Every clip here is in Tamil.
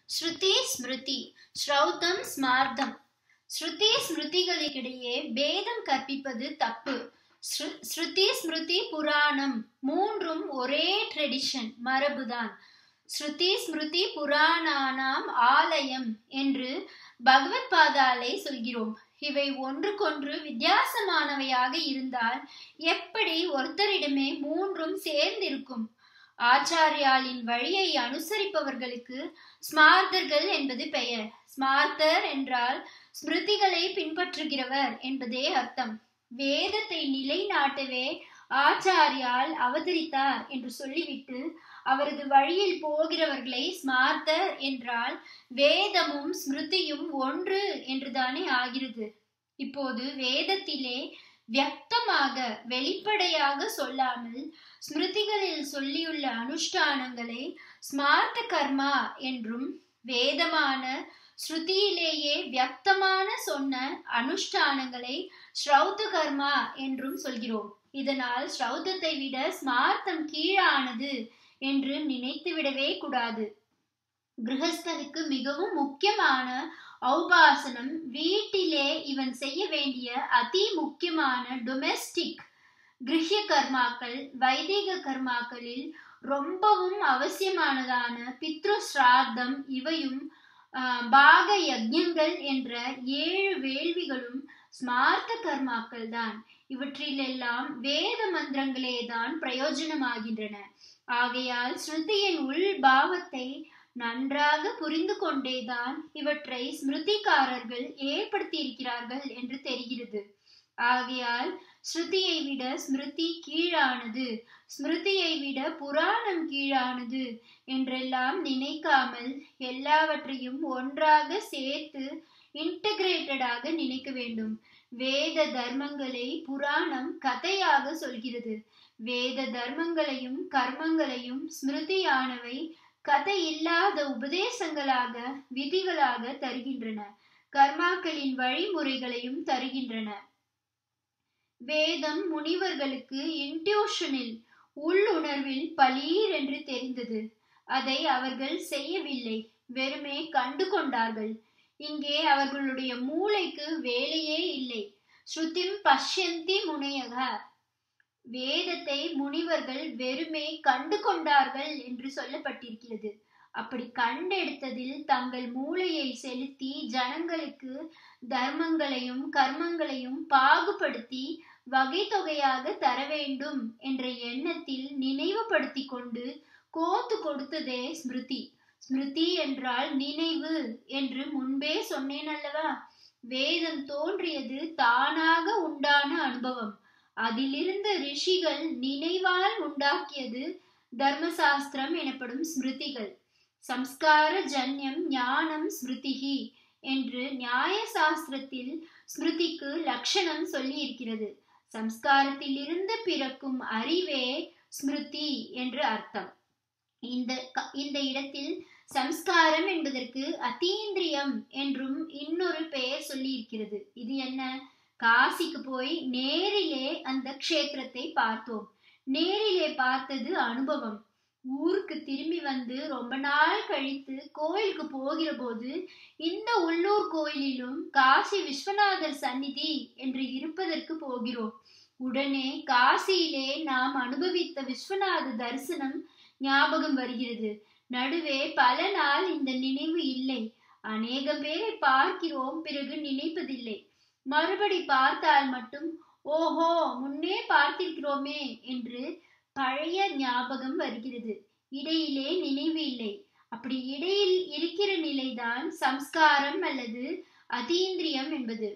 ஸ்ருதி ஸ்மிருதி ஸ்ரௌதம் ஸ்மார்த்தம் ஸ்ருதி ஸ்மிருதிகளுக்கிடையே பேதம் கற்பிப்பது தப்பு ஸ்ரு- ஸ்ருதி ஸ்மிருதி புராணம் மூன்றும் ஒரே ட்ரெடிஷன் மரபுதான் ஸ்ருதி ஸ்மிருதி புராணானாம் ஆலயம் என்று பகவத் பாதாலை சொல்கிறோம் இவை ஒன்றுக்கொன்று வித்தியாசமானவையாக இருந்தால் எப்படி ஒருத்தரிடமே மூன்றும் சேர்ந்திருக்கும் ஆச்சாரியாலின் வழியை அனுசரிப்பவர்களுக்கு ஸ்மார்த்தர்கள் என்பது பெயர் ஸ்மார்த்தர் என்றால் ஸ்மிருதிகளை பின்பற்றுகிறவர் என்பதே அர்த்தம் வேதத்தை நிலைநாட்டவே ஆச்சாரியால் அவதரித்தார் என்று சொல்லிவிட்டு அவரது வழியில் போகிறவர்களை ஸ்மார்த்தர் என்றால் வேதமும் ஸ்மிருதியும் ஒன்று என்றுதானே ஆகிறது இப்போது வேதத்திலே வியக்தமாக வெளிப்படையாக சொல்லாமல் ஸ்மிருதிகளில் சொல்லியுள்ள அனுஷ்டானங்களை ஸ்மார்த்த கர்மா என்றும் வேதமான ஸ்ருதியிலேயே வியக்தமான சொன்ன அனுஷ்டானங்களை ஸ்ரௌத கர்மா என்றும் சொல்கிறோம் இதனால் ஸ்ரௌதத்தை விட ஸ்மார்த்தம் கீழானது என்று நினைத்துவிடவே கூடாது கிரகஸ்தனுக்கு மிகவும் முக்கியமான ஔபாசனம் வீட்டிலே இவன் செய்ய வேண்டிய அதி முக்கியமான டொமெஸ்டிக் கிரஹ்ய கர்மாக்கள் வைதிக கர்மாக்களில் ரொம்பவும் அவசியமானதான பித்ரு ஸ்ராத்தம் இவையும் ஆஹ், பாக யஜ்ஞங்கள் என்ற ஏழு வேள்விகளும் ஸ்மார்த்த கர்மாக்கள் தான் இவற்றிலெல்லாம் வேத மந்திரங்களே தான் பிரயோஜனமாகின்றன ஆகையால் ஸ்ருதியின் உள் பாவத்தை நன்றாக புரிந்து கொண்டேதான் இவற்றை ஸ்மிருதிக்காரர்கள் ஏற்படுத்தியிருக்கிறார்கள் என்று தெரிகிறது ஆகையால் ஸ்ருதியை விட ஸ்மிருதி கீழானது ஸ்மிருதியை விட புராணம் கீழானது என்றெல்லாம் நினைக்காமல் எல்லாவற்றையும் ஒன்றாக சேர்த்து இன்டகிரேட்டடாக நினைக்க வேண்டும் வேத தர்மங்களை புராணம் கதையாக சொல்கிறது வேத தர்மங்களையும் கர்மங்களையும் ஸ்மிருதியானவை கதை இல்லாத உபதேசங்களாக விதிகளாக தருகின்றன கர்மாக்களின் வழிமுறைகளையும் தருகின்றன வேதம் முனிவர்களுக்கு இன்ட்யூஷனில் உள்ளுணர்வில் பளீர் என்று தெரிந்தது அதை அவர்கள் செய்யவில்லை வெறுமே கண்டு கொண்டார்கள் இங்கே அவர்களுடைய மூளைக்கு வேலையே இல்லை ஸ்ருதிம் பஷ்யந்தி முனையக வேதத்தை முனிவர்கள் வெறுமே கண்டு கொண்டார்கள் என்று சொல்லப்பட்டிருக்கிறது அப்படி கண்டெடுத்ததில் தங்கள் மூளையை செலுத்தி ஜனங்களுக்கு தர்மங்களையும் கர்மங்களையும் பாகுபடுத்தி வகை தொகையாக தர வேண்டும் என்ற எண்ணத்தில் நினைவுபடுத்தி கொண்டு கோத்து கொடுத்ததே ஸ்மிருதி ஸ்மிருதி என்றால் நினைவு என்று முன்பே சொன்னேன் அல்லவா வேதம் தோன்றியது தானாக உண்டான அனுபவம் அதிலிருந்த ரிஷிகள் நினைவால் உண்டாக்கியது தர்மசாஸ்திரம் எனப்படும் ஸ்மிருதிகள் சம்ஸ்கார ஜன்யம் ஞானம் ஸ்மிருதிகி என்று நியாய சாஸ்திரத்தில் ஸ்மிருதிக்கு லட்சணம் சொல்லி இருக்கிறது சம்ஸ்காரத்திலிருந்து பிறக்கும் அறிவே ஸ்மிருதி என்று அர்த்தம் இந்த க- இந்த இடத்தில் சம்ஸ்காரம் என்பதற்கு அதீந்திரியம் என்றும் இன்னொரு பெயர் சொல்லி இருக்கிறது இது என்ன காசிக்கு போய் நேரிலே அந்த க்ஷேத்திரத்தை பார்த்தோம் நேரிலே பார்த்தது அனுபவம் ஊருக்கு திரும்பி வந்து ரொம்ப நாள் கழித்து கோயிலுக்கு போகிற போது இந்த உள்ளூர் கோயிலிலும் காசி விஸ்வநாதர் சந்நிதி என்று இருப்பதற்கு போகிறோம் உடனே காசியிலே நாம் அனுபவித்த விஸ்வநாத தரிசனம் ஞாபகம் வருகிறது நடுவே பல நாள் இந்த நினைவு இல்லை அநேகம் பேரை பார்க்கிறோம் பிறகு நினைப்பதில்லை மறுபடி பார்த்தால் மட்டும் ஓஹோ முன்னே பார்த்திருக்கிறோமே என்று பழைய ஞாபகம் வருகிறது இடையிலே நினைவு இல்லை அப்படி இடையில் இருக்கிற நிலைதான் சம்ஸ்காரம் அல்லது அதீந்திரியம் என்பது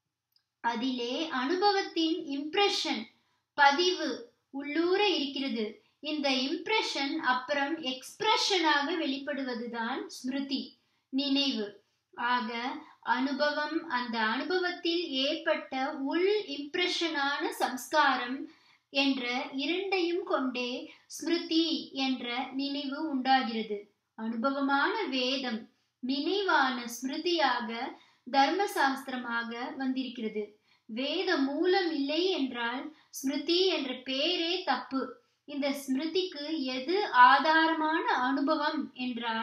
அதிலே அனுபவத்தின் இம்ப்ரெஷன் பதிவு உள்ளூர இருக்கிறது இந்த இம்ப்ரெஷன் அப்புறம் எக்ஸ்பிரஷனாக வெளிப்படுவதுதான் ஸ்மிருதி நினைவு ஆக அனுபவம் அந்த அனுபவத்தில் ஏற்பட்ட உள் இம்ப்ரெஷனான சம்ஸ்காரம் என்ற இரண்டையும் கொண்டே ஸ்மிருதி என்ற நினைவு உண்டாகிறது அனுபவமான வேதம் நினைவான ஸ்மிருதியாக தர்மசாஸ்திரமாக வந்திருக்கிறது வேத மூலம் இல்லை என்றால் ஸ்மிருதி என்ற பேரே தப்பு இந்த ஸ்மிருதிக்கு எது ஆதாரமான அனுபவம் என்றால்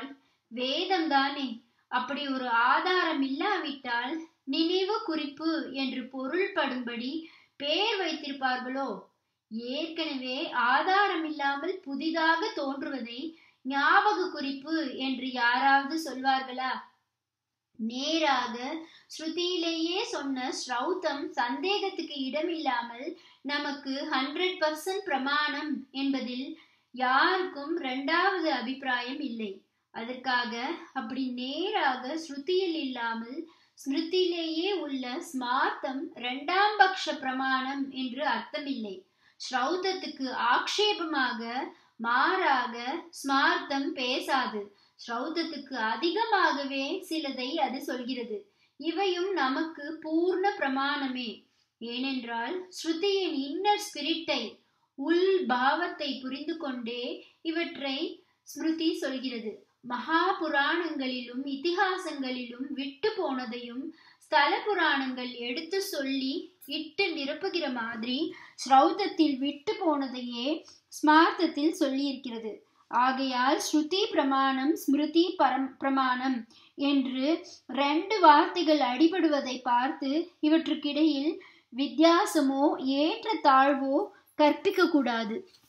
வேதம் தானே அப்படி ஒரு ஆதாரம் இல்லாவிட்டால் நினைவு குறிப்பு என்று பொருள்படும்படி பேர் வைத்திருப்பார்களோ ஏற்கனவே ஆதாரம் இல்லாமல் புதிதாக தோன்றுவதை ஞாபக குறிப்பு என்று யாராவது சொல்வார்களா நேராக ஸ்ருதியிலேயே சொன்ன ஸ்ரௌத்தம் சந்தேகத்துக்கு இடமில்லாமல் நமக்கு ஹண்ட்ரட் பர்சன்ட் பிரமாணம் என்பதில் யாருக்கும் இரண்டாவது அபிப்பிராயம் இல்லை அதற்காக அப்படி நேராக ஸ்ருதியில் இல்லாமல் ஸ்மிருதியிலேயே உள்ள ஸ்மார்த்தம் இரண்டாம் பக்ஷ பிரமாணம் என்று அர்த்தமில்லை ஸ்ரௌதத்துக்கு ஆக்ஷேபமாக மாறாக ஸ்மார்த்தம் பேசாது ஸ்ரௌதத்துக்கு அதிகமாகவே சிலதை அது சொல்கிறது இவையும் நமக்கு பூர்ண பிரமாணமே ஏனென்றால் ஸ்ருதியின் இன்னர் ஸ்பிரிட்டை உள் பாவத்தை புரிந்து கொண்டே இவற்றை ஸ்மிருதி சொல்கிறது மகா புராணங்களிலும் இதிகாசங்களிலும் விட்டு போனதையும் ஸ்தல புராணங்கள் எடுத்து சொல்லி இட்டு நிரப்புகிற மாதிரி ஸ்ரௌதத்தில் விட்டு போனதையே ஸ்மார்த்தத்தில் சொல்லியிருக்கிறது ஆகையால் ஸ்ருதி பிரமாணம் ஸ்மிருதி பரம் பிரமாணம் என்று ரெண்டு வார்த்தைகள் அடிபடுவதை பார்த்து இவற்றுக்கிடையில் வித்தியாசமோ ஏற்ற தாழ்வோ கற்பிக்க கூடாது